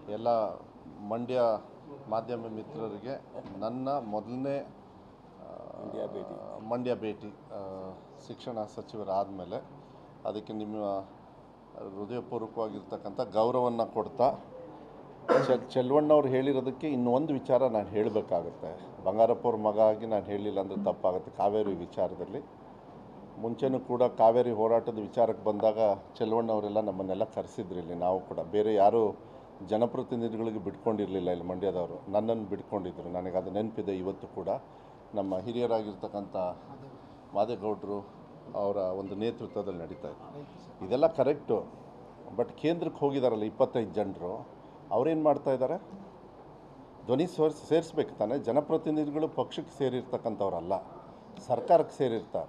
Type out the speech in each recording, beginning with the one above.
ಎಲ್ಲ ಮಂಡ್ಯ ಮಾಧ್ಯಮ ಮಿತ್ರರಿಗೆ ನನ್ನ ಮೊದಲನೇ ಮಂಡ್ಯ ಭೇಟಿ. ಮಂಡ್ಯ ಭೇಟಿ ಆ, ಶಿಕ್ಷಣ ಸಚಿವರಾದಮೇಲೆ ಅದಕ್ಕೆ ನಿಮ್ಮ ಹೃದಯಪೂರ್ವಕವಾಗಿರ್ತಕ್ಕಂಥ ಗೌರವವನ್ನು ಕೊಡ್ತಾ ಚ ಚೆಲ್ವಣ್ಣವ್ರು ಹೇಳಿರೋದಕ್ಕೆ ಇನ್ನೊಂದು ವಿಚಾರ ನಾನು ಹೇಳಬೇಕಾಗುತ್ತೆ ಬಂಗಾರಪ್ಪ ಅವ್ರ ಮಗ ಆಗಿ ನಾನು ಹೇಳಿಲ್ಲ ಅಂದರೆ ತಪ್ಪಾಗುತ್ತೆ ಕಾವೇರಿ ವಿಚಾರದಲ್ಲಿ ಮುಂಚೆನೂ ಕೂಡ ಕಾವೇರಿ ಹೋರಾಟದ ವಿಚಾರಕ್ಕೆ ಬಂದಾಗ ಚೆಲ್ವಣ್ಣವರೆಲ್ಲ ನಮ್ಮನ್ನೆಲ್ಲ ಕರೆಸಿದ್ರು ಇಲ್ಲಿ ನಾವು ಕೂಡ ಬೇರೆ ಯಾರೂ ಜನಪ್ರತಿನಿಧಿಗಳಿಗೆ ಬಿಟ್ಕೊಂಡಿರಲಿಲ್ಲ ಇಲ್ಲಿ ಮಂಡ್ಯದವರು ನನ್ನನ್ನು ಬಿಟ್ಕೊಂಡಿದ್ರು ನನಗೆ ಅದು ನೆನಪಿದೆ ಇವತ್ತು ಕೂಡ ನಮ್ಮ ಹಿರಿಯರಾಗಿರ್ತಕ್ಕಂಥ ಮಾದೇಗೌಡರು ಅವರ ಒಂದು ನೇತೃತ್ವದಲ್ಲಿ ನಡೀತಾ ಇತ್ತು ಇದೆಲ್ಲ ಕರೆಕ್ಟು ಬಟ್ ಕೇಂದ್ರಕ್ಕೆ ಹೋಗಿದಾರಲ್ಲ ಇಪ್ಪತ್ತೈದು ಜನರು ಅವ್ರೇನು ಮಾಡ್ತಾ ಇದ್ದಾರೆ ಧ್ವನಿ ಸೋರ್ಸ್ ಸೇರಿಸ್ಬೇಕು ತಾನೆ ಜನಪ್ರತಿನಿಧಿಗಳು ಪಕ್ಷಕ್ಕೆ ಸೇರಿರ್ತಕ್ಕಂಥವ್ರಲ್ಲ ಸರ್ಕಾರಕ್ಕೆ ಸೇರಿರ್ತಾರೆ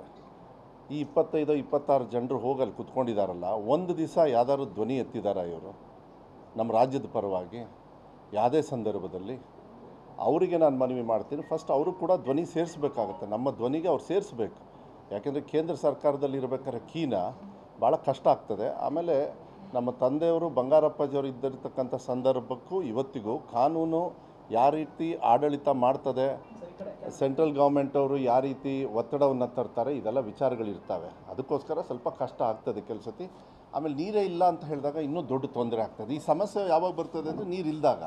ಈ ಇಪ್ಪತ್ತೈದು ಇಪ್ಪತ್ತಾರು ಜನರು ಹೋಗಲ್ಲಿ ಕುತ್ಕೊಂಡಿದ್ದಾರಲ್ಲ ಒಂದು ದಿವಸ ಯಾವ್ದಾದ್ರು ಧ್ವನಿ ಎತ್ತಿದಾರ ಇವರು ನಮ್ಮ ರಾಜ್ಯದ ಪರವಾಗಿ ಯಾವುದೇ ಸಂದರ್ಭದಲ್ಲಿ ಅವರಿಗೆ ನಾನು ಮನವಿ ಮಾಡ್ತೀನಿ ಫಸ್ಟ್ ಅವರು ಕೂಡ ಧ್ವನಿ ಸೇರಿಸ್ಬೇಕಾಗತ್ತೆ ನಮ್ಮ ಧ್ವನಿಗೆ ಅವ್ರು ಸೇರಿಸ್ಬೇಕು ಯಾಕೆಂದರೆ ಕೇಂದ್ರ ಸರ್ಕಾರದಲ್ಲಿ ಇರಬೇಕಾದ್ರೆ ಕೀನ ಭಾಳ ಕಷ್ಟ ಆಗ್ತದೆ ಆಮೇಲೆ ನಮ್ಮ ತಂದೆಯವರು ಬಂಗಾರಪ್ಪಾಜಿಯವರು ಇದ್ದಿರ್ತಕ್ಕಂಥ ಸಂದರ್ಭಕ್ಕೂ ಇವತ್ತಿಗೂ ಕಾನೂನು ಯಾವ ರೀತಿ ಆಡಳಿತ ಮಾಡ್ತದೆ ಸೆಂಟ್ರಲ್ ಗೌರ್ಮೆಂಟ್ ಅವರು ಯಾವ ರೀತಿ ಒತ್ತಡವನ್ನು ತರ್ತಾರೆ ಇದೆಲ್ಲ ವಿಚಾರಗಳಿರ್ತವೆ ಅದಕ್ಕೋಸ್ಕರ ಸ್ವಲ್ಪ ಕಷ್ಟ ಆಗ್ತದೆ ಕೆಲಸತಿ ಆಮೇಲೆ ನೀರೇ ಇಲ್ಲ ಅಂತ ಹೇಳಿದಾಗ ಇನ್ನೂ ದೊಡ್ಡ ತೊಂದರೆ ಆಗ್ತದೆ ಈ ಸಮಸ್ಯೆ ಯಾವಾಗ ಬರ್ತದೆ ಅಂದರೆ ನೀರು ಇಲ್ದಾಗ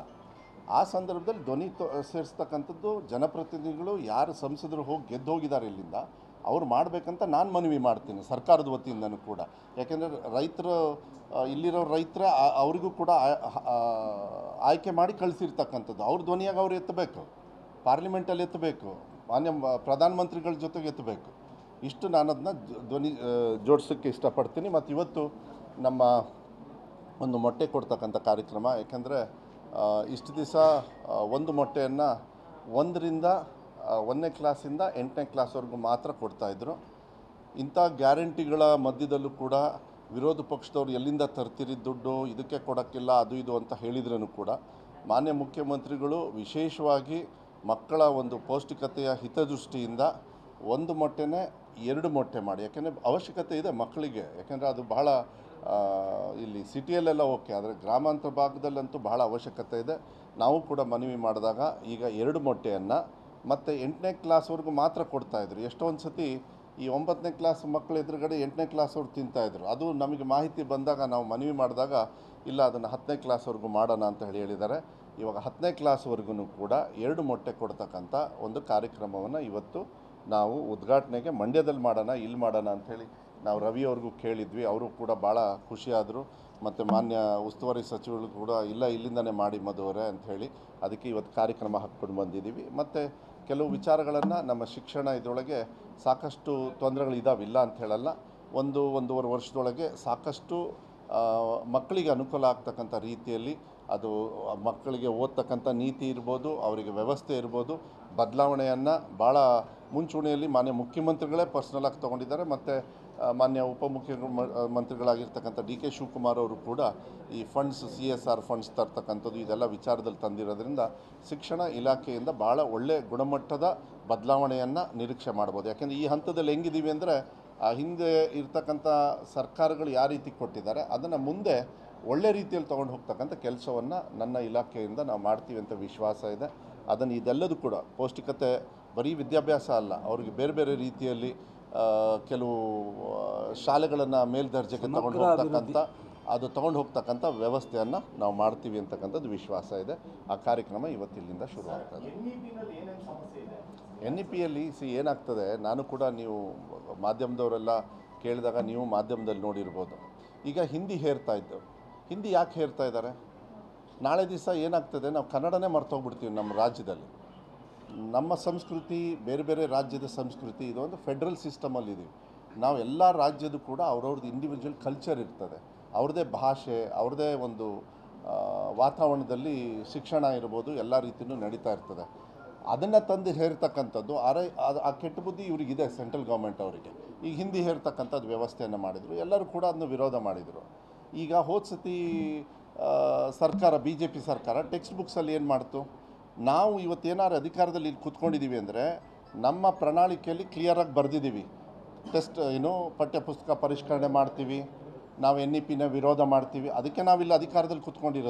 ಆ ಸಂದರ್ಭದಲ್ಲಿ ಧ್ವನಿ ತೊ ಸೇರಿಸ್ತಕ್ಕಂಥದ್ದು ಜನಪ್ರತಿನಿಧಿಗಳು ಯಾರು ಸಂಸದರು ಹೋಗಿ ಗೆದ್ದು ಹೋಗಿದ್ದಾರೆ ಇಲ್ಲಿಂದ ಅವ್ರು ಮಾಡಬೇಕಂತ ನಾನು ಮನವಿ ಮಾಡ್ತೀನಿ ಸರ್ಕಾರದ ವತಿಯಿಂದನೂ ಕೂಡ ಯಾಕೆಂದರೆ ರೈತರು ಆ, ಇಲ್ಲಿರೋ ರೈತರ ಅವರಿಗೂ ಕೂಡ ಆ- ಆ, ಆಯ್ಕೆ ಮಾಡಿ ಕಳಿಸಿರ್ತಕ್ಕಂಥದ್ದು ಅವ್ರ ಧ್ವನಿಯಾಗ ಅವ್ರು ಎತ್ತಬೇಕು ಪಾರ್ಲಿಮೆಂಟಲ್ಲಿ ಎತ್ತಬೇಕು ಮಾನ್ಯ ಮ- ಪ್ರಧಾನಮಂತ್ರಿಗಳ ಜೊತೆಗೆ ಎತ್ತಬೇಕು ಇಷ್ಟು ನಾನು ಅದನ್ನ ಧ್ವನಿ ಜೋಡಿಸೋಕ್ಕೆ ಇಷ್ಟಪಡ್ತೀನಿ ಮತ್ತು ಇವತ್ತು ನಮ್ಮ ಒಂದು ಮೊಟ್ಟೆ ಕೊಡ್ತಕ್ಕಂಥ ಕಾರ್ಯಕ್ರಮ ಯಾಕೆಂದರೆ ಇಷ್ಟು ದಿವಸ ಒಂದು ಮೊಟ್ಟೆಯನ್ನು ಒಂದರಿಂದ ಆ, ಒಂದನೇ ಕ್ಲಾಸಿಂದ ಎಂಟನೇ ಕ್ಲಾಸ್ವರೆಗೂ ಮಾತ್ರ ಕೊಡ್ತಾಯಿದ್ರು ಇಂಥ ಗ್ಯಾರಂಟಿಗಳ ಮಧ್ಯದಲ್ಲೂ ಕೂಡ ವಿರೋಧ ಪಕ್ಷದವ್ರು ಎಲ್ಲಿಂದ ತರ್ತಿರಿ ದುಡ್ಡು ಇದಕ್ಕೆ ಕೊಡೋಕ್ಕಿಲ್ಲ ಅದು ಇದು ಅಂತ ಹೇಳಿದ್ರೂ ಕೂಡ ಮಾನ್ಯ ಮುಖ್ಯಮಂತ್ರಿಗಳು ವಿಶೇಷವಾಗಿ ಮಕ್ಕಳ ಒಂದು ಪೌಷ್ಟಿಕತೆಯ ಹಿತದೃಷ್ಟಿಯಿಂದ ಒಂದು ಮೊಟ್ಟೆನೇ ಎರಡು ಮೊಟ್ಟೆ ಮಾಡಿ ಯಾಕೆಂದರೆ ಅವಶ್ಯಕತೆ ಇದೆ ಮಕ್ಕಳಿಗೆ ಯಾಕೆಂದರೆ ಅದು ಬಹಳ ಆ, ಇಲ್ಲಿ ಸಿಟಿಯಲ್ಲೆಲ್ಲ ಓಕೆ ಆದರೆ ಗ್ರಾಮಾಂತರ ಭಾಗದಲ್ಲಂತೂ ಬಹಳ ಅವಶ್ಯಕತೆ ಇದೆ ನಾವು ಕೂಡ ಮನವಿ ಮಾಡಿದಾಗ ಈಗ ಎರಡು ಮೊಟ್ಟೆಯನ್ನು ಮತ್ತು ಎಂಟನೇ ಕ್ಲಾಸ್ವರೆಗೂ ಮಾತ್ರ ಕೊಡ್ತಾಯಿದ್ರು ಎಷ್ಟೊಂದು ಸತಿ ಈ ಒಂಬತ್ತನೇ ಕ್ಲಾಸ್ ಮಕ್ಕಳ ಎದುರುಗಡೆ ಎಂಟನೇ ಕ್ಲಾಸ್ವ್ರು ತಿಂತಾಯಿದ್ರು ಅದು ನಮಗೆ ಮಾಹಿತಿ ಬಂದಾಗ ನಾವು ಮನವಿ ಮಾಡಿದಾಗ ಇಲ್ಲ ಅದನ್ನು ಹತ್ತನೇ ಕ್ಲಾಸ್ವರೆಗೂ ಮಾಡೋಣ ಅಂತ ಹೇಳಿ ಹೇಳಿದ್ದಾರೆ ಇವಾಗ ಹತ್ತನೇ ಕ್ಲಾಸ್ವರೆಗೂ ಕೂಡ ಎರಡು ಮೊಟ್ಟೆ ಕೊಡ್ತಕ್ಕಂಥ ಒಂದು ಕಾರ್ಯಕ್ರಮವನ್ನು ಇವತ್ತು ನಾವು ಉದ್ಘಾಟನೆಗೆ ಮಂಡ್ಯದಲ್ಲಿ ಮಾಡೋಣ ಇಲ್ಲಿ ಮಾಡೋಣ ಅಂಥೇಳಿ ನಾವು ರವಿ ಅವ್ರಿಗೂ ಕೇಳಿದ್ವಿ ಅವರು ಕೂಡ ಭಾಳ ಖುಷಿಯಾದರು ಮತ್ತು ಮಾನ್ಯ ಉಸ್ತುವಾರಿ ಸಚಿವರು ಕೂಡ ಇಲ್ಲ ಇಲ್ಲಿಂದನೇ ಮಾಡಿ ಮಧುವರೆ ಅಂಥೇಳಿ ಅದಕ್ಕೆ ಇವತ್ತು ಕಾರ್ಯಕ್ರಮ ಹಾಕ್ಕೊಂಡು ಬಂದಿದ್ದೀವಿ ಮತ್ತು ಕೆಲವು ವಿಚಾರಗಳನ್ನು ನಮ್ಮ ಶಿಕ್ಷಣ ಇದರೊಳಗೆ ಸಾಕಷ್ಟು ತೊಂದರೆಗಳಿದ್ದಾವೆ ಇಲ್ಲ ಅಂತ ಹೇಳಲ್ಲ ಒಂದು ಒಂದೂವರೆ ವರ್ಷದೊಳಗೆ ಸಾಕಷ್ಟು ಆ, ಮಕ್ಕಳಿಗೆ ಅನುಕೂಲ ಆಗ್ತಕ್ಕಂಥ ರೀತಿಯಲ್ಲಿ ಅದು ಮಕ್ಕಳಿಗೆ ಓದ್ತಕ್ಕಂಥ ನೀತಿ ಇರ್ಬೋದು ಅವರಿಗೆ ವ್ಯವಸ್ಥೆ ಇರ್ಬೋದು ಬದಲಾವಣೆಯನ್ನು ಭಾಳ ಮುಂಚೂಣಿಯಲ್ಲಿ ಮಾನ್ಯ ಮುಖ್ಯಮಂತ್ರಿಗಳೇ ಪರ್ಸ್ನಲಾಗಿ ತೊಗೊಂಡಿದ್ದಾರೆ ಮತ್ತು ಮಾನ್ಯ ಉಪಮುಖ್ಯ ಮಂತ್ರಿಗಳಾಗಿರ್ತಕ್ಕಂಥ ಡಿ ಕೆ ಶಿವಕುಮಾರ್ ಅವರು ಕೂಡ ಈ funds C S R funds ತರ್ತಕ್ಕಂಥದ್ದು ಇದೆಲ್ಲ ವಿಚಾರದಲ್ಲಿ ತಂದಿರೋದ್ರಿಂದ ಶಿಕ್ಷಣ ಇಲಾಖೆಯಿಂದ ಭಾಳ ಒಳ್ಳೆ ಗುಣಮಟ್ಟದ ಬದಲಾವಣೆಯನ್ನು ನಿರೀಕ್ಷೆ ಮಾಡ್ಬೋದು ಯಾಕೆಂದರೆ ಈ ಹಂತದಲ್ಲಿ ಹೆಂಗಿದ್ದೀವಿ ಅಂದರೆ ಆ ಹಿಂದೆ ಇರ್ತಕ್ಕಂಥ ಸರ್ಕಾರಗಳು ಯಾವ ರೀತಿ ಕೊಟ್ಟಿದ್ದಾರೆ ಅದನ್ನು ಮುಂದೆ ಒಳ್ಳೆ ರೀತಿಯಲ್ಲಿ ತೊಗೊಂಡು ಹೋಗ್ತಕ್ಕಂಥ ಕೆಲಸವನ್ನು ನನ್ನ ಇಲಾಖೆಯಿಂದ ನಾವು ಮಾಡ್ತೀವಿ ಅಂತ ವಿಶ್ವಾಸ ಇದೆ ಅದನ್ನು ಇದೆಲ್ಲದೂ ಕೂಡ ಪೌಷ್ಟಿಕತೆ ಬರೀ ವಿದ್ಯಾಭ್ಯಾಸ ಅಲ್ಲ ಅವ್ರಿಗೆ ಬೇರೆ ಬೇರೆ ರೀತಿಯಲ್ಲಿ ಆ, ಕೆಲವು ಶಾಲೆಗಳನ್ನು ಮೇಲ್ದರ್ಜೆಗೆ ತಗೊಂಡು ಹೋಗ್ತಕ್ಕಂಥ ಅದು ತೊಗೊಂಡು ಹೋಗ್ತಕ್ಕಂಥ ವ್ಯವಸ್ಥೆಯನ್ನು ನಾವು ಮಾಡ್ತೀವಿ ಅಂತಕ್ಕಂಥದ್ದು ವಿಶ್ವಾಸ ಇದೆ ಆ ಕಾರ್ಯಕ್ರಮ ಇವತ್ತಿಲ್ಲಿಂದ ಶುರು ಆಗ್ತದೆ ಎನ್ ಇ ಪಿಯಲ್ಲಿ ಸಿ ಏನಾಗ್ತದೆ ನಾನು ಕೂಡ ನೀವು ಮಾಧ್ಯಮದವರೆಲ್ಲ ಕೇಳಿದಾಗ ನೀವು ಮಾಧ್ಯಮದಲ್ಲಿ ನೋಡಿರ್ಬೋದು ಈಗ ಹಿಂದಿ ಹೇರ್ತಾ ಇದ್ದೆವು ಹಿಂದಿ ಯಾಕೆ ಹೇರ್ತಾ ಇದ್ದಾರೆ ನಾಳೆ ದಿವಸ ಏನಾಗ್ತದೆ ನಾವು ಕನ್ನಡನೇ ಮರ್ತೋಗ್ಬಿಡ್ತೀವಿ ನಮ್ಮ ರಾಜ್ಯದಲ್ಲಿ ನಮ್ಮ ಸಂಸ್ಕೃತಿ ಬೇರೆ ಬೇರೆ ರಾಜ್ಯದ ಸಂಸ್ಕೃತಿ ಇದು ಒಂದು ಫೆಡ್ರಲ್ ಸಿಸ್ಟಮಲ್ಲಿದ್ದೀವಿ ನಾವು ಎಲ್ಲ ರಾಜ್ಯದ ಕೂಡ ಅವ್ರವ್ರದ್ದು ಇಂಡಿವಿಜುವಲ್ ಕಲ್ಚರ್ ಇರ್ತದೆ ಅವ್ರದ್ದೇ ಭಾಷೆ ಅವ್ರದ್ದೇ ಒಂದು ಆ, ವಾತಾವರಣದಲ್ಲಿ ಶಿಕ್ಷಣ ಇರ್ಬೋದು ಎಲ್ಲ ರೀತಿಯೂ ನಡೀತಾ ಇರ್ತದೆ ಅದನ್ನು ತಂದು ಹೇರ್ತಕ್ಕಂಥದ್ದು ಅರೆ ಅದು ಆ ಕೆಟ್ಟ ಬುದ್ಧಿ ಇವರಿಗಿದೆ ಸೆಂಟ್ರಲ್ ಗೌರ್ಮೆಂಟ್ ಅವರಿಗೆ ಈಗ ಹಿಂದಿ ಹೇರ್ತಕ್ಕಂಥದ್ದು ವ್ಯವಸ್ಥೆಯನ್ನು ಮಾಡಿದರು ಎಲ್ಲರೂ ಕೂಡ ಅದನ್ನು ವಿರೋಧ ಮಾಡಿದರು ಈಗ ಹೋದ ಸತಿ ಆ, ಸರ್ಕಾರ ಬಿ ಜೆ ಪಿ ಸರ್ಕಾರ ಟೆಕ್ಸ್ಟ್ ಬುಕ್ಸಲ್ಲಿ ಏನು ಮಾಡ್ತು ನಾವು ಇವತ್ತೇನಾದ್ರು ಅಧಿಕಾರದಲ್ಲಿ ಇಲ್ಲಿ ಕೂತ್ಕೊಂಡಿದ್ದೀವಿ ಅಂದರೆ ನಮ್ಮ ಪ್ರಣಾಳಿಕೆಯಲ್ಲಿ ಕ್ಲಿಯರಾಗಿ ಬರೆದಿದ್ದೀವಿ ಟೆಸ್ಟ್ ಏನು ಪಠ್ಯಪುಸ್ತಕ ಪರಿಷ್ಕರಣೆ ಮಾಡ್ತೀವಿ ನಾವು ಎನ್ ಇ ಪಿನ ವಿರೋಧ ಮಾಡ್ತೀವಿ ಅದಕ್ಕೆ ನಾವಿಲ್ಲಿ ಅಧಿಕಾರದಲ್ಲಿ ಕೂತ್ಕೊಂಡಿರೋದು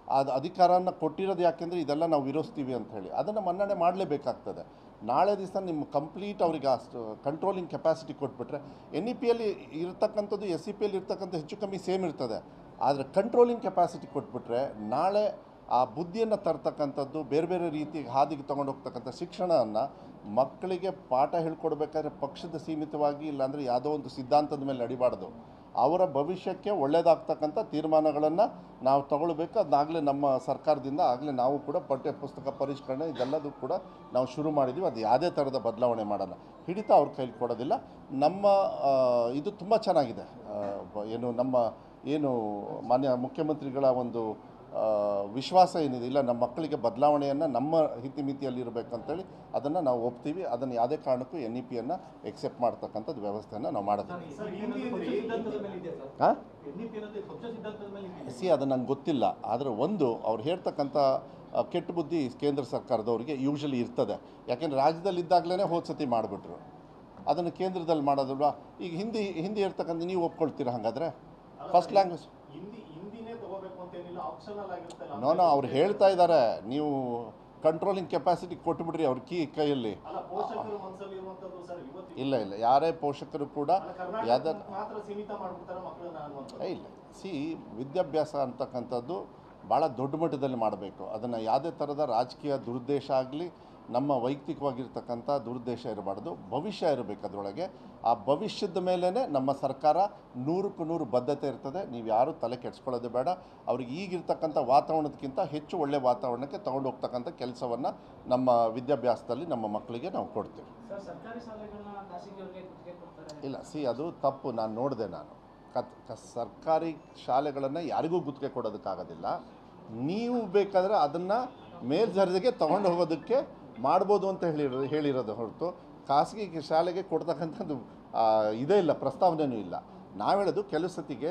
ಅದು ಅಧಿಕಾರನ ಕೊಟ್ಟಿರೋದು ಯಾಕೆಂದರೆ ಇದೆಲ್ಲ ನಾವು ವಿರೋಧಿಸ್ತೀವಿ ಅಂತ ಹೇಳಿ ಅದನ್ನು ಮನ್ನಣೆ ಮಾಡಲೇಬೇಕಾಗ್ತದೆ ನಾಳೆ ದಿವಸ ನಿಮ್ಮ ಕಂಪ್ಲೀಟ್ ಅವರಿಗೆ ಅಷ್ಟು ಕಂಟ್ರೋಲಿಂಗ್ ಕೆಪಾಸಿಟಿ ಕೊಟ್ಬಿಟ್ರೆ ಎನ್ ಇ ಪಿಯಲ್ಲಿ ಇರ್ತಕ್ಕಂಥದ್ದು ಎಸ್ ಸಿ ಪಿಯಲ್ಲಿ ಇರ್ತಕ್ಕಂಥ ಹೆಚ್ಚು ಕಮ್ಮಿ ಸೇಮ್ ಇರ್ತದೆ ಆದರೆ ಕಂಟ್ರೋಲಿಂಗ್ ಕೆಪಾಸಿಟಿ ಕೊಟ್ಬಿಟ್ರೆ ನಾಳೆ ಆ ಬುದ್ಧಿಯನ್ನು ತರ್ತಕ್ಕಂಥದ್ದು ಬೇರೆ ಬೇರೆ ರೀತಿ ಹಾದಿಗೆ ತೊಗೊಂಡು ಹೋಗ್ತಕ್ಕಂಥ ಶಿಕ್ಷಣವನ್ನು ಮಕ್ಕಳಿಗೆ ಪಾಠ ಹೇಳ್ಕೊಡ್ಬೇಕಾದ್ರೆ ಪಕ್ಷದ ಸೀಮಿತವಾಗಿ ಇಲ್ಲಾಂದರೆ ಯಾವುದೋ ಒಂದು ಸಿದ್ಧಾಂತದ ಮೇಲೆ ನಡಿಬಾರ್ದು ಅವರ ಭವಿಷ್ಯಕ್ಕೆ ಒಳ್ಳೆಯದಾಗ್ತಕ್ಕಂಥ ತೀರ್ಮಾನಗಳನ್ನು ನಾವು ತಗೊಳ್ಬೇಕು ಅದನ್ನಾಗಲೇ ನಮ್ಮ ಸರ್ಕಾರದಿಂದ ಆಗಲೇ ನಾವು ಕೂಡ ಪಠ್ಯ ಪುಸ್ತಕ ಪರಿಷ್ಕರಣೆ ಇದೆಲ್ಲದೂ ಕೂಡ ನಾವು ಶುರು ಮಾಡಿದ್ದೀವಿ ಅದು ಯಾವುದೇ ಥರದ ಬದಲಾವಣೆ ಮಾಡಲ್ಲ ಹಿಡಿತ ಅವ್ರ ಕೈಲಿ ಕೊಡೋದಿಲ್ಲ ನಮ್ಮ ಆ, ಇದು ತುಂಬ ಚೆನ್ನಾಗಿದೆ ಆ, ಬ- ಏನು ನಮ್ಮ ಏನು ಮಾನ್ಯ ಮುಖ್ಯಮಂತ್ರಿಗಳ ಒಂದು ಆ, ವಿಶ್ವಾಸ ಏನಿದೆ ಇಲ್ಲ ನಮ್ಮ ಮಕ್ಕಳಿಗೆ ಬದಲಾವಣೆಯನ್ನು ನಮ್ಮ ಹಿತಿಮಿತಿಯಲ್ಲಿ ಇರಬೇಕಂತೇಳಿ ಅದನ್ನು ನಾವು ಒಪ್ತೀವಿ ಅದನ್ನು ಯಾವುದೇ ಕಾರಣಕ್ಕೂ ಎನ್ ಇ ಪಿಯನ್ನು ಎಕ್ಸೆಪ್ಟ್ ಮಾಡ್ತಕ್ಕಂಥದ್ದು ವ್ಯವಸ್ಥೆಯನ್ನು ನಾವು ಮಾಡೋದಿಲ್ಲ ಸಿದ್ಧಾಂತದ ಮೇಲೆ ಇದೆ ಸರ್ ಹಾಂ ಎನ್ಇಪಿ ಅನ್ನೋದು ಪಕ್ಷ ಸಿದ್ಧಾಂತದ ಮೇಲೆ ಇದೆ ಸಿ ಅದು ನಂಗೆ ಗೊತ್ತಿಲ್ಲ ಆದರೆ ಒಂದು ಅವ್ರು ಹೇಳ್ತಕ್ಕಂಥ ಆ, ಕೆಟ್ಟ ಬುದ್ಧಿ ಕೇಂದ್ರ ಸರ್ಕಾರದವರಿಗೆ ಯೂಶಲಿ ಇರ್ತದೆ ಯಾಕೆಂದರೆ ರಾಜ್ಯದಲ್ಲಿ ಇದ್ದಾಗಲೇ ಹೋದ ಸತಿ ಮಾಡಿಬಿಟ್ರು ಅದನ್ನು ಕೇಂದ್ರದಲ್ಲಿ ಮಾಡೋದಲ್ವಾ ಈಗ ಹಿಂದಿ ಹಿಂದಿ ಇರ್ತಕ್ಕಂಥ ನೀವು ಒಪ್ಕೊಳ್ತೀರಾ ಹಾಗಾದರೆ ಫಸ್ಟ್ ಲ್ಯಾಂಗ್ವೇಜ್ ಹಿಂದಿ ಹಿಂದಿನೇ ತಗೋಬೇಕು ಅಂತ ಏನಿಲ್ಲ ಆಪ್ಷನಲ್ ಆಗಿರುತ್ತಲ್ಲ ನೋ ನೋ ಅವ್ರು ಹೇಳ್ತಾ ಇದ್ದಾರೆ ನೀವು ಕಂಟ್ರೋಲಿಂಗ್ ಕೆಪಾಸಿಟಿ ಕೊಟ್ಬಿಡ್ರಿ ಅವ್ರ ಕೀ ಕೈಯಲ್ಲಿ ಅಲ್ಲ ಪೋಷಕರ ಮನಸ್ಸಲ್ಲಿ ಇರುವಂತದ್ದು ಸರ್ ಇವತ್ತು ಇಲ್ಲ ಇಲ್ಲ ಯಾರೇ ಪೋಷಕರು ಕೂಡ ಕರ್ನಾಟಕ ಯಾವ್ದು ಮಾತ್ರ ಸೀಮಿತ ಮಾಡ್ಬಿಡ್ತಾರೆ ಮಕ್ಕಳನ್ನ ಅನ್ನುವಂಥದ್ದು ಏ, ಇಲ್ಲ ಸಿ ವಿದ್ಯಾಭ್ಯಾಸ ಅಂತಕ್ಕಂಥದ್ದು ಭಾಳ ದೊಡ್ಡ ಮಟ್ಟದಲ್ಲಿ ಮಾಡಬೇಕು ಅದನ್ನು ಯಾವುದೇ ಥರದ ರಾಜಕೀಯ ದುರುದ್ದೇಶ ಆಗಲಿ ನಮ್ಮ ವೈಯಕ್ತಿಕವಾಗಿರ್ತಕ್ಕಂಥ ದುರುದ್ದೇಶ ಇರಬಾರ್ದು ಭವಿಷ್ಯ ಇರಬೇಕು ಅದರೊಳಗೆ ಆ ಭವಿಷ್ಯದ ಮೇಲೇ ನಮ್ಮ ಸರ್ಕಾರ ನೂರಕ್ಕೂ ನೂರು ಬದ್ಧತೆ ಇರ್ತದೆ ನೀವು ಯಾರೂ ತಲೆ ಕೆಡಿಸ್ಕೊಳ್ಳೋದು ಬೇಡ ಅವ್ರಿಗೆ ಈಗಿರ್ತಕ್ಕಂಥ ವಾತಾವರಣದಕ್ಕಿಂತ ಹೆಚ್ಚು ಒಳ್ಳೆಯ ವಾತಾವರಣಕ್ಕೆ ತಗೊಂಡು ಹೋಗ್ತಕ್ಕಂಥ ಕೆಲಸವನ್ನು ನಮ್ಮ ವಿದ್ಯಾಭ್ಯಾಸದಲ್ಲಿ ನಮ್ಮ ಮಕ್ಕಳಿಗೆ ನಾವು ಕೊಡ್ತೀವಿ ಸರ್ ಸರ್ಕಾರಿ ಶಾಲೆಗಳನ್ನ ಖಾಸಗಿಯವ್ರಿಗೆ ಗುತ್ತಿಗೆ ಕೊಡ್ತಾರೆ ಇಲ್ಲ ಸಿ ಅದು ತಪ್ಪು ನಾನು ನೋಡಿದೆ ನಾನು ಕತ್ ಕ ಸರ್ಕಾರಿ ಶಾಲೆಗಳನ್ನು ಯಾರಿಗೂ ಗುತ್ತಿಗೆ ಕೊಡೋದಕ್ಕಾಗೋದಿಲ್ಲ ನೀವು ಬೇಕಾದರೆ ಅದನ್ನು ಮೇಲ್ದರ್ಜೆಗೆ ತೊಗೊಂಡು ಹೋಗೋದಕ್ಕೆ ಮಾಡ್ಬೋದು ಅಂತ ಹೇಳಿರೋ ಹೇಳಿರೋದು ಹೊರತು ಖಾಸಗಿ ಶಾಲೆಗೆ ಕೊಡ್ತಕ್ಕಂಥದ್ದು ಆ, ಇದೇ ಇಲ್ಲ ಪ್ರಸ್ತಾವನೆಯೂ ಇಲ್ಲ ನಾವು ಹೇಳೋದು ಕೆಲವು ಸತಿಗೆ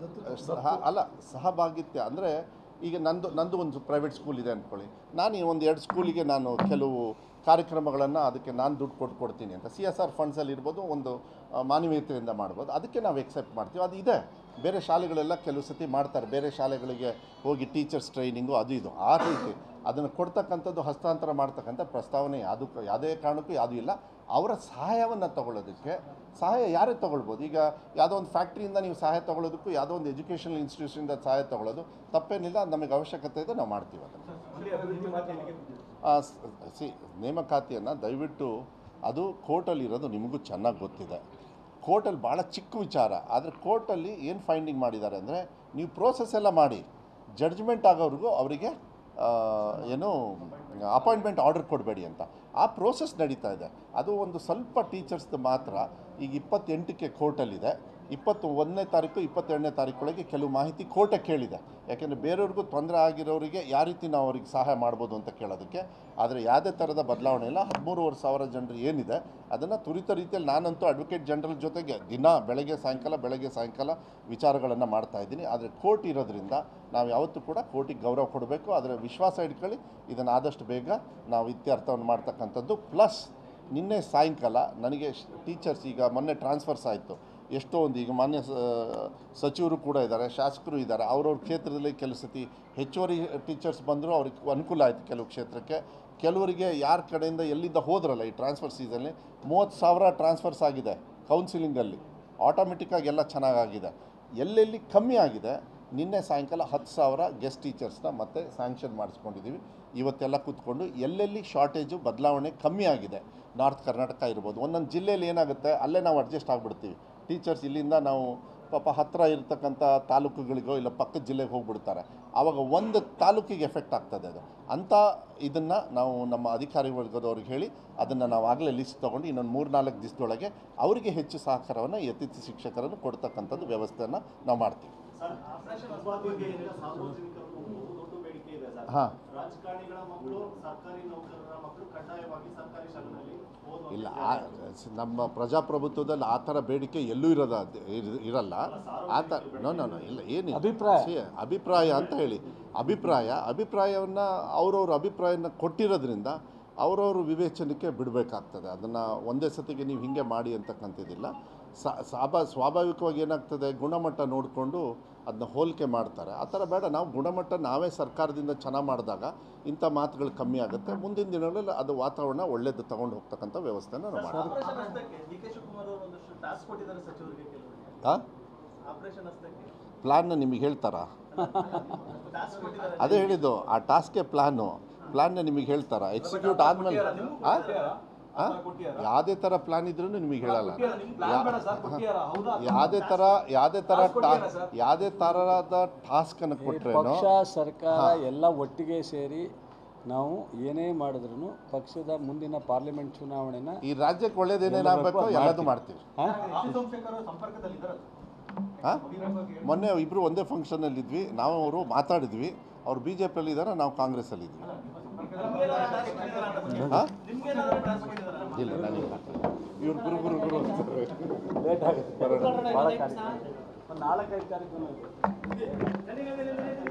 ಸಹ ಅಲ್ಲ ಸಹಭಾಗಿತ್ಯ ಅಂದರೆ ಈಗ ನಂದು ನಂದು ಒಂದು ಪ್ರೈವೇಟ್ ಸ್ಕೂಲ್ ಇದೆ ಅಂದ್ಕೊಳ್ಳಿ ನಾನು ಈ ಒಂದು ಎರಡು ಸ್ಕೂಲಿಗೆ ನಾನು ಕೆಲವು ಕಾರ್ಯಕ್ರಮಗಳನ್ನು ಅದಕ್ಕೆ ನಾನು ದುಡ್ಡು ಕೊಟ್ಟು ಕೊಡ್ತೀನಿ ಅಂತ ಸಿ ಎಸ್ ಆರ್ ಫಂಡ್ಸಲ್ಲಿ ಇರ್ಬೋದು ಒಂದು ಆ, ಮಾನವೀಯತೆಯಿಂದ ಮಾಡ್ಬೋದು ಅದಕ್ಕೆ ನಾವು ಎಕ್ಸೆಪ್ಟ್ ಮಾಡ್ತೀವಿ ಅದು ಇದೆ ಬೇರೆ ಶಾಲೆಗಳೆಲ್ಲ ಕೆಲವು ಸತಿ ಮಾಡ್ತಾರೆ ಬೇರೆ ಶಾಲೆಗಳಿಗೆ ಹೋಗಿ ಟೀಚರ್ಸ್ ಟ್ರೈನಿಂಗು ಅದು ಇದು ಆ ರೀತಿ ಅದನ್ನು ಕೊಡ್ತಕ್ಕಂಥದ್ದು ಹಸ್ತಾಂತರ ಮಾಡ್ತಕ್ಕಂಥ ಪ್ರಸ್ತಾವನೆ ಯಾವುದು ಯಾವುದೇ ಕಾರಣಕ್ಕೂ ಯಾವುದೂ ಇಲ್ಲ ಅವರ ಸಹಾಯವನ್ನು ತಗೊಳ್ಳೋದಕ್ಕೆ ಸಹಾಯ ಯಾರೇ ತೊಗೊಳ್ಬೋದು ಈಗ ಯಾವುದೋ ಒಂದು ಫ್ಯಾಕ್ಟ್ರಿಯಿಂದ ನೀವು ಸಹಾಯ ತೊಗೊಳ್ಳೋದಕ್ಕೂ ಯಾವುದೋ ಒಂದು ಎಜುಕೇಷನಲ್ ಇನ್ಸ್ಟಿಟ್ಯೂಷನಿಂದ ಸಹಾಯ ತೊಗೊಳ್ಳೋದು ತಪ್ಪೇನಿಲ್ಲ ಅದು ನಮಗೆ ಅವಶ್ಯಕತೆ ಇದೆ ನಾವು ಮಾಡ್ತೀವಿ ಅದನ್ನು ಅಲ್ಲಿ ಅಭಿವೃದ್ಧಿ ಮಾಧ್ಯಮಕ್ಕೆ ಆ, ಸ್- ಸಿ ನೇಮಕಾತಿಯನ್ನು ದಯವಿಟ್ಟು ಅದು ಕೋರ್ಟಲ್ಲಿರೋದು ನಿಮಗೂ ಚೆನ್ನಾಗಿ ಗೊತ್ತಿದೆ ಕೋರ್ಟಲ್ಲಿ ಭಾಳ ಚಿಕ್ಕ ವಿಚಾರ ಆದರೆ ಕೋರ್ಟಲ್ಲಿ ಏನು ಫೈಂಡಿಂಗ್ ಮಾಡಿದ್ದಾರೆ ಅಂದರೆ ನೀವು ಪ್ರೋಸೆಸ್ ಎಲ್ಲ ಮಾಡಿ ಜಡ್ಜ್ಮೆಂಟ್ ಆಗೋವ್ರಿಗೂ ಅವರಿಗೆ ಆ, ಏನು ಅಪಾಯಿಂಟ್ಮೆಂಟ್ ಆರ್ಡರ್ ಕೊಡಬೇಡಿ ಅಂತ ಆ ಪ್ರೋಸೆಸ್ ನಡೀತಾ ಇದೆ ಅದು ಒಂದು ಸ್ವಲ್ಪ ಟೀಚರ್ಸ್ದು ಮಾತ್ರ ಈಗ ಇಪ್ಪತ್ತೆಂಟಕ್ಕೆ ಕೋರ್ಟಲ್ಲಿದೆ ಇಪ್ಪತ್ತು ಒಂದನೇ ತಾರೀಕು ಇಪ್ಪತ್ತೆರಡನೇ ತಾರೀಕೊಳಗೆ ಕೆಲವು ಮಾಹಿತಿ ಕೋರ್ಟೇ ಕೇಳಿದೆ ಯಾಕೆಂದರೆ ಬೇರೆಯವ್ರಿಗೂ ತೊಂದರೆ ಆಗಿರೋರಿಗೆ ಯಾವ ರೀತಿ ನಾವು ಅವ್ರಿಗೆ ಸಹಾಯ ಮಾಡ್ಬೋದು ಅಂತ ಕೇಳೋದಕ್ಕೆ ಆದರೆ ಯಾವುದೇ ಥರದ ಬದಲಾವಣೆ ಇಲ್ಲ ಹದಿಮೂರುವರೆ ಸಾವಿರ ಜನರು ಏನಿದೆ ಅದನ್ನು ತುರಿತ ರೀತಿಯಲ್ಲಿ ನಾನಂತೂ ಅಡ್ವೊಕೇಟ್ ಜನರಲ್ ಜೊತೆಗೆ ದಿನ ಬೆಳಗ್ಗೆ ಸಾಯಂಕಾಲ ಬೆಳಗ್ಗೆ ಸಾಯಂಕಾಲ ವಿಚಾರಗಳನ್ನು ಮಾಡ್ತಾ ಇದ್ದೀನಿ ಆದರೆ ಕೋರ್ಟ್ ಇರೋದ್ರಿಂದ ನಾವು ಯಾವತ್ತೂ ಕೂಡ ಕೋರ್ಟಿಗೆ ಗೌರವ ಕೊಡಬೇಕು ಅದರ ವಿಶ್ವಾಸ ಇಟ್ಕೊಳ್ಳಿ ಇದನ್ನು ಆದಷ್ಟು ಬೇಗ ನಾವು ಇತ್ಯರ್ಥವನ್ನು ಮಾಡ್ತಕ್ಕಂಥದ್ದು ಪ್ಲಸ್ ನಿನ್ನೆ ಸಾಯಂಕಾಲ ನನಗೆ ಟೀಚರ್ಸ್ ಈಗ ಮೊನ್ನೆ ಟ್ರಾನ್ಸ್ಫರ್ಸ್ ಆಯಿತು ಎಷ್ಟೋ ಒಂದು ಈಗ ಮಾನ್ಯ ಸ- ಸಚಿವರು ಕೂಡ ಇದ್ದಾರೆ ಶಾಸಕರು ಇದ್ದಾರೆ ಅವ್ರವ್ರ ಕ್ಷೇತ್ರದಲ್ಲಿ ಕೆಲವು ಸತಿ ಹೆಚ್ಚುವರಿ ಟೀಚರ್ಸ್ ಬಂದರೂ ಅವ್ರಿಗೆ ಅನುಕೂಲ ಆಯಿತು ಕೆಲವು ಕ್ಷೇತ್ರಕ್ಕೆ ಕೆಲವರಿಗೆ ಯಾರ ಕಡೆಯಿಂದ ಎಲ್ಲಿಂದ ಹೋದ್ರಲ್ಲ ಈ ಟ್ರಾನ್ಸ್ಫರ್ ಸೀಸನ್ಲಿ ಮೂವತ್ತು ಸಾವಿರ ಟ್ರಾನ್ಸ್ಫರ್ಸ್ ಆಗಿದೆ ಕೌನ್ಸಿಲಿಂಗಲ್ಲಿ ಆಟೋಮೆಟಿಕ್ಕಾಗಿ ಎಲ್ಲ ಚೆನ್ನಾಗಾಗಿದೆ ಎಲ್ಲೆಲ್ಲಿ ಕಮ್ಮಿ ಆಗಿದೆ ನಿನ್ನೆ ಸಾಯಂಕಾಲ ಹತ್ತು ಸಾವಿರ ಗೆಸ್ಟ್ ಟೀಚರ್ಸ್ನ ಮತ್ತೆ ಸ್ಯಾಂಕ್ಷನ್ ಮಾಡಿಸ್ಕೊಂಡಿದ್ದೀವಿ ಇವತ್ತೆಲ್ಲ ಕೂತ್ಕೊಂಡು ಎಲ್ಲೆಲ್ಲಿ ಶಾರ್ಟೇಜು ಬದಲಾವಣೆ ಕಮ್ಮಿ ಆಗಿದೆ ನಾರ್ತ್ ಕರ್ನಾಟಕ ಇರ್ಬೋದು ಒಂದೊಂದು ಜಿಲ್ಲೆಯಲ್ಲಿ ಏನಾಗುತ್ತೆ ಅಲ್ಲೇ ನಾವು ಅಡ್ಜಸ್ಟ್ ಆಗಿಬಿಡ್ತೀವಿ ಟೀಚರ್ಸ್ ಇಲ್ಲಿಂದ ನಾವು ಪಾಪ ಹತ್ತಿರ ಇರ್ತಕ್ಕಂಥ ತಾಲೂಕುಗಳಿಗೋ ಇಲ್ಲ ಪಕ್ಕದ ಜಿಲ್ಲೆಗೆ ಹೋಗ್ಬಿಡ್ತಾರೆ ಆವಾಗ ಒಂದು ತಾಲೂಕಿಗೆ ಎಫೆಕ್ಟ್ ಆಗ್ತದೆ ಅದು ಅಂಥ ಇದನ್ನು ನಾವು ನಮ್ಮ ಅಧಿಕಾರಿ ವರ್ಗದವ್ರಿಗೆ ಹೇಳಿ ಅದನ್ನು ನಾವು ಆಗಲೇ ಲಿಸ್ಟ್ ತೊಗೊಂಡು ಇನ್ನೊಂದು ಮೂರು ನಾಲ್ಕು ದಿವಸದೊಳಗೆ ಅವರಿಗೆ ಹೆಚ್ಚು ಸಹಕಾರವನ್ನು ಈ ಅತಿಥಿ ಶಿಕ್ಷಕರನ್ನು ಕೊಡ್ತಕ್ಕಂಥದ್ದು ವ್ಯವಸ್ಥೆಯನ್ನು ನಾವು ಮಾಡ್ತೀವಿ ಸರ್ ಉಪಾಧ್ಯಕ್ಷರಿಂದ ಸಾರ್ವಜನಿಕರಿಗೂ ಒಂದು ದೊಡ್ಡ ಬೇಡಿಕೆ ಇದೆ ಸರ್ ಹಾಂ ರಾಜಕಾರಣಿಗಳ ಮಕ್ಕಳು ಸರ್ಕಾರಿ ನೌಕರರ ಮಕ್ಕಳು ಕಡ್ಡಾಯವಾಗಿ ಸರ್ಕಾರಿ ಶಾಲೆಗಳಲ್ಲಿ ಓದುವಂತೆ ಇಲ್ಲ ಆ ಸ- ನಮ್ಮ ಪ್ರಜಾಪ್ರಭುತ್ವದಲ್ಲಿ ಆ ಥರ ಬೇಡಿಕೆ ಎಲ್ಲೂ ಇರೋದ ಇರ್- ಇರಲ್ಲ ಆ ಥರ ನೋ ನೋ ನೋ ಇಲ್ಲ ಏನಿಲ್ಲ ಅಭಿಪ್ರಾಯ. See, ಅಭಿಪ್ರಾಯ ಅಂತ ಹೇಳಿ ಅಭಿಪ್ರಾಯ ಅಭಿಪ್ರಾಯವನ್ನು ಅವ್ರವ್ರ ಅಭಿಪ್ರಾಯನ ಕೊಟ್ಟಿರೋದ್ರಿಂದ ಅವ್ರವ್ರ ವಿವೇಚನೆಗೆ ಬಿಡಬೇಕಾಗ್ತದೆ ಅದನ್ನು ಒಂದೇ ಸತಿಗೆ ನೀವು ಹಿಂಗೆ ಮಾಡಿ ಅಂತಕ್ಕಂಥದ್ದಿಲ್ಲ ಸಾ- ಸಾಭಾ ಸ್ವಾಭಾವಿಕವಾಗಿ ಏನಾಗ್ತದೆ ಗುಣಮಟ್ಟ ನೋಡಿಕೊಂಡು ಅದನ್ನ ಹೋಲಿಕೆ ಮಾಡ್ತಾರೆ ಆ ಥರ ಬೇಡ ನಾವು ಗುಣಮಟ್ಟ ನಾವೇ ಸರ್ಕಾರದಿಂದ ಚೆನ್ನಾಗಿ ಮಾಡಿದಾಗ ಇಂಥ ಮಾತುಗಳು ಕಮ್ಮಿ ಆಗುತ್ತೆ ಮುಂದಿನ ದಿನಗಳಲ್ಲಿ ಅದು ವಾತಾವರಣ ಒಳ್ಳೇದು ತಗೊಂಡು ಹೋಗ್ತಕ್ಕಂಥ ವ್ಯವಸ್ಥೆನ ನಾವು ಮಾಡ್ತೀವಿ ಆಪರೇಷನ್ ಹಸ್ತಕ್ಕೆ ಡಿ ಕೆ ಶಿವಕುಮಾರ್ ಅವರು ಒಂದಷ್ಟು ಟಾಸ್ಕ್ ಕೊಟ್ಟಿದ್ದಾರೆ ಸಚಿವರಿಗೆ ಕೆಲವರಿಗೆ ಹಾಂ ಆಪರೇಷನ್ ಹಸ್ತಕ್ಕೆ ಪ್ಲ್ಯಾನ್ನ ನಿಮಗೆ ಹೇಳ್ತಾರಾ ಟಾಸ್ಕ್ ಕೊಟ್ಟಿದ್ದಾರೆ ಅದೇ ಹೇಳಿದ್ದು ಆ ಟಾಸ್ಕೆ ಪ್ಲ್ಯಾನು ಪ್ಲ್ಯಾನ್ನ ನಿಮಗೆ ಹೇಳ್ತಾರಾ ಎಕ್ಸಿಕ್ಯೂಟ್ ಆದಮೇಲೆ ಹಾಂ ಯಾವುದೇ ಥರ ಪ್ಲ್ಯಾನ್ ಇದ್ರೂ ನಿಮಗೆ ಹೇಳಲ್ಲ ಯಾ- ಯಾವುದೇ ಥರ ಯಾವುದೇ ಥರ ಟಾ ಯಾವುದೇ ಥರದ ಟಾಸ್ಕನ್ನು ಕೊಟ್ಟರೇನೋ ಪಕ್ಷ ಸರ್ಕಾರ ಎಲ್ಲ ಒಟ್ಟಿಗೆ ಸೇರಿ ನಾವು ಏನೇ ಮಾಡಿದ್ರು ಪಕ್ಷದ ಮುಂದಿನ ಪಾರ್ಲಿಮೆಂಟ್ ಚುನಾವಣೆನ ಈ ರಾಜ್ಯಕ್ಕೆ ಒಳ್ಳೇದೇನೇನಾಗಬೇಕು ಎಲ್ಲದೂ ಮಾಡ್ತೀವಿ ಸೋಮಶೇಖರ್ ಅವರು ಸಂಪರ್ಕದಲ್ಲಿದ್ದಾರೆ ಹಾಂ ಮೊನ್ನೆ ಇಬ್ಬರು ಒಂದೇ ಫಂಕ್ಷನಲ್ಲಿ ಇದ್ವಿ ನಾವು ಅವರು ಮಾತಾಡಿದ್ವಿ ಅವ್ರು ಬಿ ಜೆ ಪಿಯಲ್ಲಿ ಇದ್ದಾರೆ ನಾವು ಕಾಂಗ್ರೆಸ್ಸಲ್ಲಿ ಇದ್ವಿ ಹಾಂ ನಿಮ್ಗೇನಾದ್ರು ಟಾಸ್ಕ್ ಕೊಟ್ಟಿದ್ದಾರೆ ಇಲ್ಲ ನನಗೆ ಇವ್ರು ಗುರು ಗುರು ಗುರು ಅಂತಾರೆ. ಲೇಟ್ ಆಗುತ್ತೆ ಭಾಳ ಕಾರ್ಯಕ್ರಮ. ಒಂದು ನಾಲ್ಕೈದು ಕಾರ್ಯಕ್ರಮ ಇದೆ